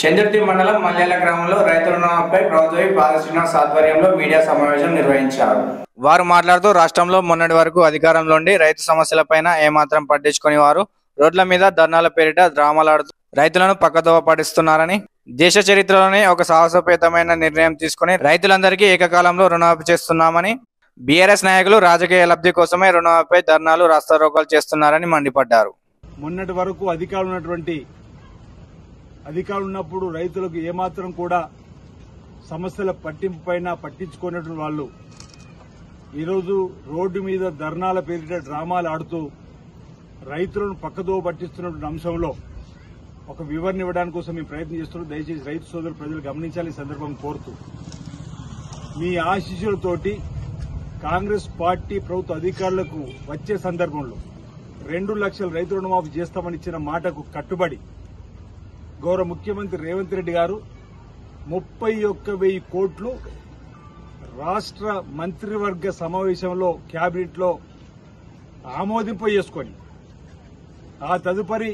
చంద్రుతి మండలం మల్యాల గ్రామంలో రైతు రుణమాఫీపై ప్రభుత్వ పాద శ్రీనివాస్ ఆధ్వర్యంలో మీడియా సమావేశం నిర్వహించారు వారు మాట్లాడుతూ రాష్ట్రంలో మొన్నటి వరకు అధికారంలో ఉండి రైతు సమస్యలపైన ఏమాత్రం పట్టించుకుని వారు రోడ్ల మీద ధర్నాల పేరిట డ్రామాలాడుతూ రైతులను పక్కదోవ పడిస్తున్నారని దేశ చరిత్రలోనే ఒక సాహసోపేతమైన నిర్ణయం తీసుకుని రైతులందరికీ ఏకకాలంలో రుణమాఫీ చేస్తున్నామని బీఆర్ఎస్ నాయకులు రాజకీయ లబ్ధి కోసమే రుణమాఫీపై ధర్నాలు రాస్తారోకాలు చేస్తున్నారని మండిపడ్డారు మొన్నటి వరకు అధికారులు ఉన్నటువంటి అధికారులు ఉన్నప్పుడు రైతులకు ఏమాత్రం కూడా సమస్యల పట్టింపు పైన పట్టించుకున్నటువంటి వాళ్ళు ఈరోజు రోడ్డు మీద ధర్నాల పేరిట డ్రామాలు ఆడుతూ రైతులను పక్కదో పట్టిస్తున్నటువంటి అంశంలో ఒక వివరణ ఇవ్వడానికి కోసం మేము ప్రయత్నం చేస్తున్నాం దయచేసి రైతు సోదరు ప్రజలు గమనించాలి ఈ సందర్భం కోరుతూ మీ ఆశీస్సులతోటి కాంగ్రెస్ పార్టీ ప్రభుత్వ అధికారులకు వచ్చే సందర్భంలో రెండు లక్షల రైతు రుణమాఫీ చేస్తామని ఇచ్చిన మాటకు కట్టుబడి గౌరవ ముఖ్యమంత్రి రేవంత్ రెడ్డి గారు ముప్పై ఒక్క వెయ్యి కోట్లు రాష్ట్ర మంత్రివర్గ సమావేశంలో కేబినెట్ లో ఆమోదింప చేసుకొని ఆ తదుపరి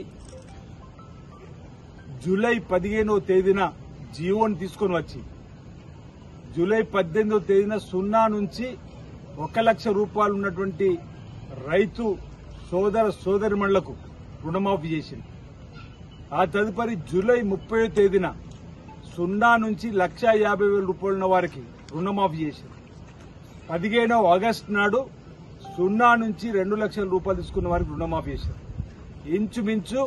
జూలై పదిహేనో తేదీన జీవోని తీసుకొని వచ్చి జూలై పద్దెనిమిదో తేదీన సున్నా నుంచి ఒక లక్ష రూపాయలు ఉన్నటువంటి రైతు సోదర సోదరిమణులకు రుణమాఫీ చేసింది ఆ తదుపరి జూలై ముప్పై తేదీన సున్నా నుంచి లక్ష యాభై వేల రూపాయలు ఉన్న వారికి రుణమాఫీ చేసింది పదిహేనవ ఆగస్టు నాడు సున్నా నుంచి రెండు లక్షల రూపాయలు తీసుకున్న వారికి రుణమాఫీ చేశారు ఇంచుమించు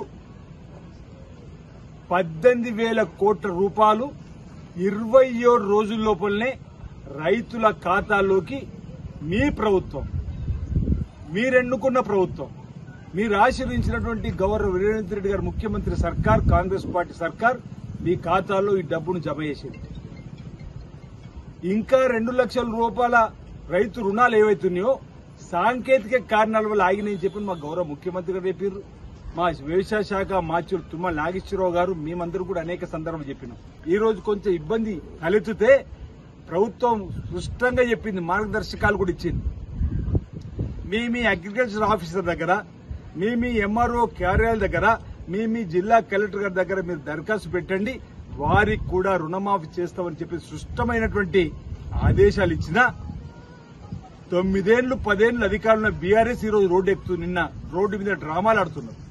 పద్దెనిమిది వేల కోట్ల రూపాయలు ఇరవై ఏడు రోజుల లోపలనే రైతుల ఖాతాల్లోకి మీ ప్రభుత్వం మీరెన్నుకున్న ప్రభుత్వం మీరు ఆశీర్వించినటువంటి గవర్నర్ వీరేంద్ర రెడ్డి గారు ముఖ్యమంత్రి సర్కార్ కాంగ్రెస్ పార్టీ సర్కార్ మీ ఖాతాలో ఈ డబ్బును జమ చేసింది ఇంకా రెండు లక్షల రూపాయల రైతు రుణాలు ఏవైతున్నాయో సాంకేతిక కారణాల వల్ల ఆగినాయని చెప్పి మా గౌరవ ముఖ్యమంత్రి గారు చెప్పారు మా వ్యవసాయ శాఖ మాచులు తుమ్మల నాగేశ్వరరావు గారు మేమందరూ కూడా అనేక సందర్భాలు చెప్పినాం ఈ రోజు కొంచెం ఇబ్బంది తలెత్తితే ప్రభుత్వం స్పష్టంగా చెప్పింది మార్గదర్శకాలు కూడా ఇచ్చింది మీ మీ అగ్రికల్చర్ ఆఫీసర్ దగ్గర మీ మీ ఎంఆర్ఓ కార్యాలయాల దగ్గర మీ మీ జిల్లా కలెక్టర్ గారి దగ్గర మీరు దరఖాస్తు పెట్టండి వారికి కూడా రుణమాఫీ చేస్తామని చెప్పి స్పష్టమైనటువంటి ఆదేశాలు ఇచ్చినా తొమ్మిదేళ్లు పదేళ్లు అధికారులు బీఆర్ఎస్ ఈ రోజు రోడ్డు ఎక్కుతూ నిన్న రోడ్డు మీద డ్రామాలు ఆడుతున్నారు